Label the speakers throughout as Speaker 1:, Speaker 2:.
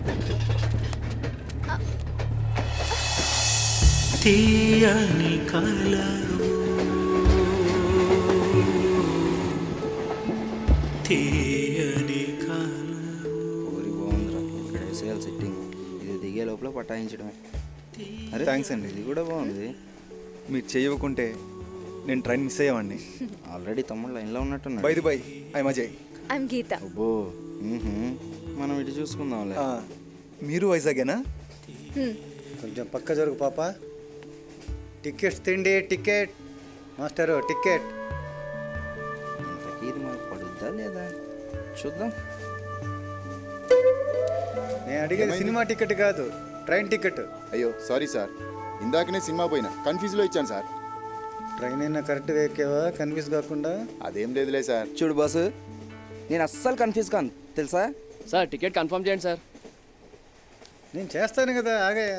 Speaker 1: తీయని కలవు తీయని కలవు
Speaker 2: ఊరి బాగుందిరా ఇక్కడ వేసేయాలి సెట్టింగ్ ఇది దిగే లోపల పటాయించడమే అరే
Speaker 3: థ్యాంక్స్ అండి
Speaker 2: ఇది కూడా బాగుంది
Speaker 3: మీరు చేయకుంటే నేను ట్రైన్ మిస్ అయ్యేవాడిని
Speaker 2: ఆల్రెడీ తమ్ముడు లైన్లో ఉన్నట్టున్నాడు
Speaker 3: by the by I Ajay
Speaker 4: I'm Geetha
Speaker 2: అబ్బో మ్మ్హ్మ్. మనం ఇటు చూసుకుందాంలే
Speaker 3: ఆ, మీరు వైజాగేనా
Speaker 5: కొంచెం పక్క జరుగు పాప టికెట్స్ తిండి టికెట్ మాస్టరు టికెట్
Speaker 2: ఇంతకీ ఇది మనకు పడుద్దా లేదా చూద్దాం
Speaker 5: నేను అడిగేది సినిమా టికెట్ కాదు ట్రైన్ టికెట్
Speaker 6: అయ్యో సారీ సార్ ఇందాకనే సినిమా పోయినా కన్ఫ్యూజ్లో ఇచ్చాను సార్
Speaker 5: ట్రైన్ అయినా కరెక్ట్గా ఎక్కేవా కన్ఫ్యూజ్ కాకుండా
Speaker 6: అదేం లేదులే సార్
Speaker 2: చూడు బాసు నేను అస్సలు కన్ఫ్యూజ్ కాను తెలుసా
Speaker 7: సార్ టికెట్ కన్ఫర్మ్ చేయండి సార్
Speaker 5: నేను చేస్తాను కదా ఆగయ్యా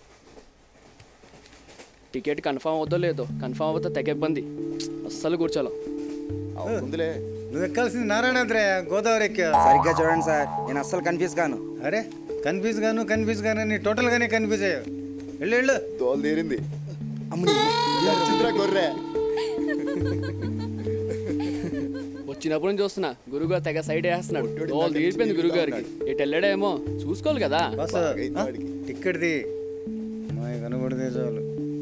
Speaker 7: టికెట్ కన్ఫర్మ్ అవుద్దో లేదో కన్ఫర్మ్ అవుతా తెగ ఇబ్బంది అస్సలు కూర్చోలేం
Speaker 6: అవుతుందిలే
Speaker 5: నువ్వు ఎక్కాల్సింది నారాయణద్రయ్య గోదావరి ఎక్కా
Speaker 2: సరిగ్గా చూడండి సార్ నేను అస్సలు కన్ఫ్యూజ్ కాను
Speaker 5: అరే కన్ఫ్యూజ్ గాను కన్ఫ్యూజ్ గాను నీ టోటల్గానే కన్ఫ్యూజ్ అయ్యావు వెళ్ళు వెళ్ళు
Speaker 6: దోలు తీరింది చిత్ర గొర్రె
Speaker 7: వచ్చినప్పుడు నుంచి చూస్తున్నా గురుగారు తెగ సైడ్ వేస్తున్నాడు డోల్ తీరిపోయింది గురుగారికి ఎటు వెళ్ళాడేమో చూసుకోవాలి కదా
Speaker 5: బస్
Speaker 6: బాగైంది వాడికి.
Speaker 5: టికెట్ది మా కనబడితే చాలు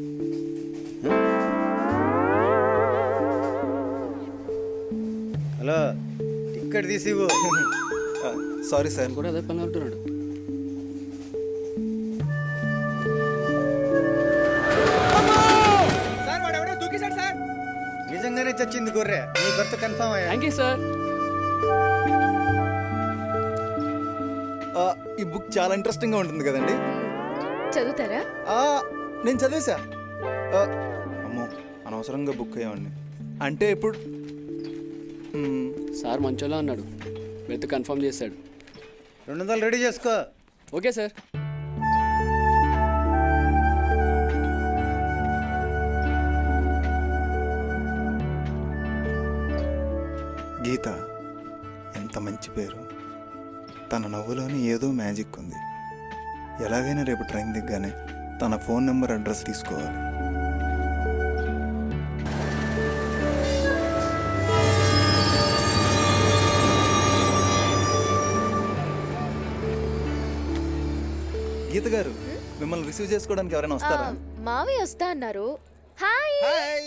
Speaker 5: హలో టికెట్ తీసి ఇవ్వు.
Speaker 3: సారీ సార్
Speaker 7: కూడా అదే పని అంటున్నాడు
Speaker 5: నిజంగానే చచ్చింది గొర్రె నీ భర్త కన్ఫామ్ అయ్యా
Speaker 7: థ్యాంక్ యూ సార్
Speaker 3: ఆ, ఈ బుక్ చాలా ఇంట్రెస్టింగ్గా ఉంటుంది కదండి
Speaker 4: చదువుతారా
Speaker 3: ఆ, నేను చదివేశా ఆ, అమ్మో అనవసరంగా బుక్ అయ్యామండి అంటే ఇప్పుడు మ్మ్,
Speaker 7: సార్ మంచోలా అన్నాడు వెత్ కన్ఫర్మ్ చేశాడు
Speaker 5: రెండు వందలు రెడీ చేసుకో
Speaker 7: ఓకే సార్
Speaker 3: గీత ఎంత మంచి పేరు తన నవ్వులోని ఏదో మ్యాజిక్ ఉంది ఎలాగైనా రేపు ట్రైన్ దిగ్గానే తన ఫోన్ నెంబర్ అడ్రస్ తీసుకోవాలి గీత గారు మిమ్మల్ని రిసీవ్ చేసుకోవడానికి ఎవరైనా
Speaker 4: ఆ,
Speaker 3: వస్తారా
Speaker 4: మావి వస్తా అన్నారు హాయ్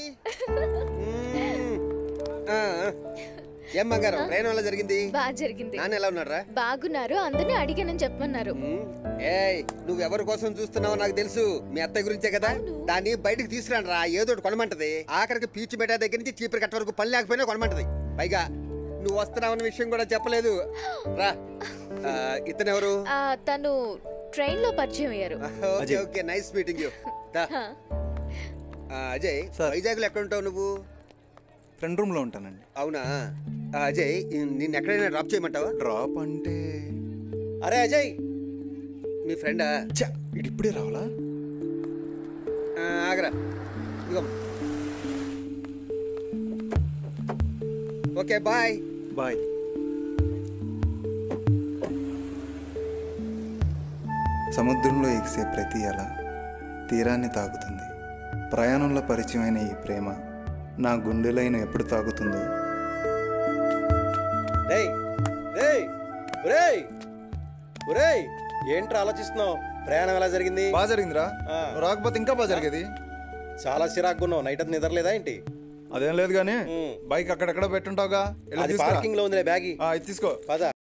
Speaker 8: ఏం బంగారం ప్రయాణం ఎలా జరిగింది
Speaker 4: బాగా జరిగింది
Speaker 8: నాన్న ఎలా ఉన్నారా
Speaker 4: బాగున్నారు అందరినీ అడిగానని చెప్పమన్నారు
Speaker 8: ఏయ్ నువ్వు ఎవరి కోసం చూస్తున్నావో నాకు తెలుసు మీ అత్తయ్య గురించే కదా దాన్ని బయటకు తీసుకురాను రా ఏదో ఒకటి కొనమంటది ఆఖరికి పీచు బెటా దగ్గర నుంచి చీపురు కట్ట వరకు పని లేకపోయినా కొనమంటది పైగా నువ్వు వస్తున్నావన్న విషయం కూడా చెప్పలేదు రా ఆ, ఇతను ఎవరు
Speaker 4: ఆ, తను ట్రైన్ లో పరిచయం అయ్యారు
Speaker 8: okay okay nice meeting you Ajay
Speaker 3: sir.
Speaker 8: Vizag లో ఎక్కడ ఉంటావు నువ్వు
Speaker 3: ఫ్రెండ్ రూమ్లో ఉంటానండి
Speaker 8: అవునా ఆ, అజయ్ నిన్ను ఎక్కడైనా డ్రాప్ చేయమంటావా
Speaker 3: డ్రాప్ అంటే
Speaker 8: అరే అజయ్ మీ ఫ్రెండా
Speaker 3: ఛ, ఇది ఇప్పుడే రావాలా
Speaker 8: ఆ, ఆగరా ఇదిగో ఓకే బాయ్
Speaker 3: బాయ్ సముద్రంలో ఎగిసే ప్రతి అల తీరాన్ని తాకుతుంది ప్రయాణంలో పరిచయమైన ఈ ప్రేమ నా గుండెలైన ఎప్పుడు తాకుతుందో
Speaker 9: రేయ్ రేయ్ ఒరేయ్ ఒరేయ్ ఏంట్రా ఆలోచిస్తున్నావు ప్రయాణం ఎలా జరిగింది
Speaker 3: బాగా జరిగిందిరా
Speaker 9: ఆ.
Speaker 3: నువ్వు రాకపోతే ఇంకా బాగా జరిగేది
Speaker 9: చాలా చిరాకుగా ఉన్నావు నైట్ అంతా నిద్రలేదా ఏంటి
Speaker 3: అదేం లేదు కానీ
Speaker 9: ఉమ్.
Speaker 3: బైక్ అక్కడెక్కడ పెట్టుంటావుగా వెళ్ళి
Speaker 9: అది
Speaker 3: తీసుకురా.
Speaker 9: పార్కింగ్ లో ఉందిలే బ్యాగి
Speaker 3: ఆ, ఇది తీసుకో
Speaker 9: పద